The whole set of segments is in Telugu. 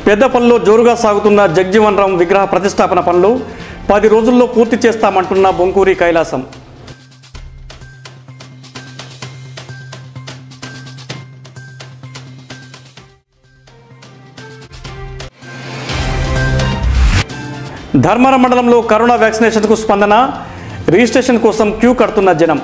పెద్దపల్లిలో జోరుగా సాగుతున్న జగ్జీవన్ రామ్ విగ్రహ ప్రతిష్టాపన పనులు పది రోజుల్లో పూర్తి చేస్తామంటున్న బొంకూరి కైలాసం ధర్మవరం మండలంలో కరోనా వ్యాక్సినేషన్కు స్పందన రిజిస్ట్రేషన్ కోసం క్యూ కడుతున్న జనం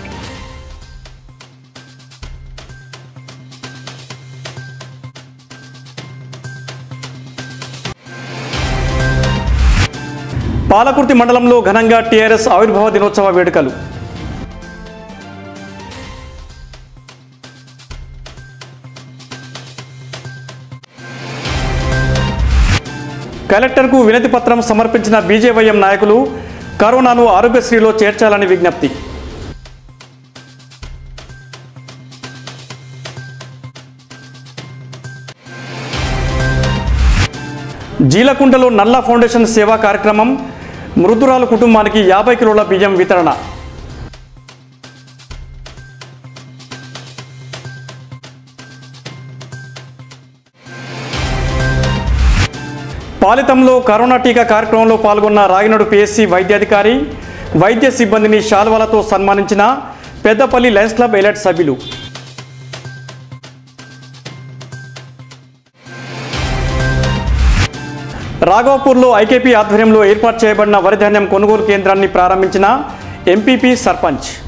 పాలకుర్తి మండలంలో ఘనంగా టీఆర్ఎస్ ఆవిర్భావ దినోత్సవ వేడుకలు కలెక్టర్కు వినతి పత్రం సమర్పించిన బీజేవైఎం నాయకులు కరోనాను ఆరోగ్యశ్రీలో చేర్చాలని విజ్ఞప్తి జీలకుంటలో నల్ల ఫౌండేషన్ సేవా కార్యక్రమం మృదురాలు కుటుంబానికి యాభై కిలోల బియ్యం వితరణ పాలితంలో కరోనా టీకా కార్యక్రమంలో పాల్గొన్న రాగినడు పిఎస్సి వైద్యాధికారి వైద్య సిబ్బందిని శాల్వాలతో సన్మానించిన పెద్దపల్లి లయన్స్ క్లబ్ ఎలైట్ సభ్యులు రాఘవపూర్లో ఐకేపీ ఆధ్వర్యంలో ఏర్పాటు చేయబడిన వరి ధాన్యం కొనుగోలు కేంద్రాన్ని ప్రారంభించిన ఎంపీపీ సర్పంచ్